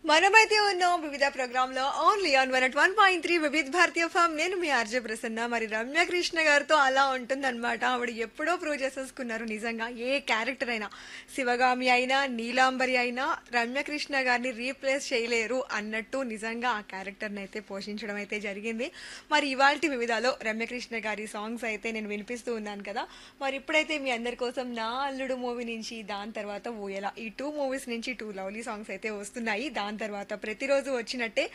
మనమైతే ఉన్నాం వివిధ ప్రోగ్రామ్ లో only on one at one point three Vividh Bharatiya form నేను మీ ఆర్జే ప్రసన్న మరి రమ్య కృష్ణ గారితో అలా ఉంటుందన్నమాట ఆవిడ ఎప్పుడో ప్రూవ్ చేసేసుకున్నారు నిజంగా ఏ క్యారెక్టర్ అయినా శివగామి అయినా నీలాంబరి అయినా రమ్య కృష్ణ గారిని రీప్లేస్ చేయలేరు అన్నట్టు నిజంగా ఆ క్యారెక్టర్ని అయితే పోషించడం అయితే జరిగింది మరి ఇవాల్టి వివిధాలో రమ్యకృష్ణ గారి సాంగ్స్ అయితే నేను వినిపిస్తూ ఉన్నాను కదా మరి ఇప్పుడైతే మీ అందరి కోసం నా అల్లుడు మూవీ నుంచి దాని తర్వాత ఊయల ఈ టూ మూవీస్ నుంచి టూ లవ్లీ సాంగ్స్ అయితే వస్తున్నాయి దాని తర్వాత ప్రతిరోజు వచ్చినట్టే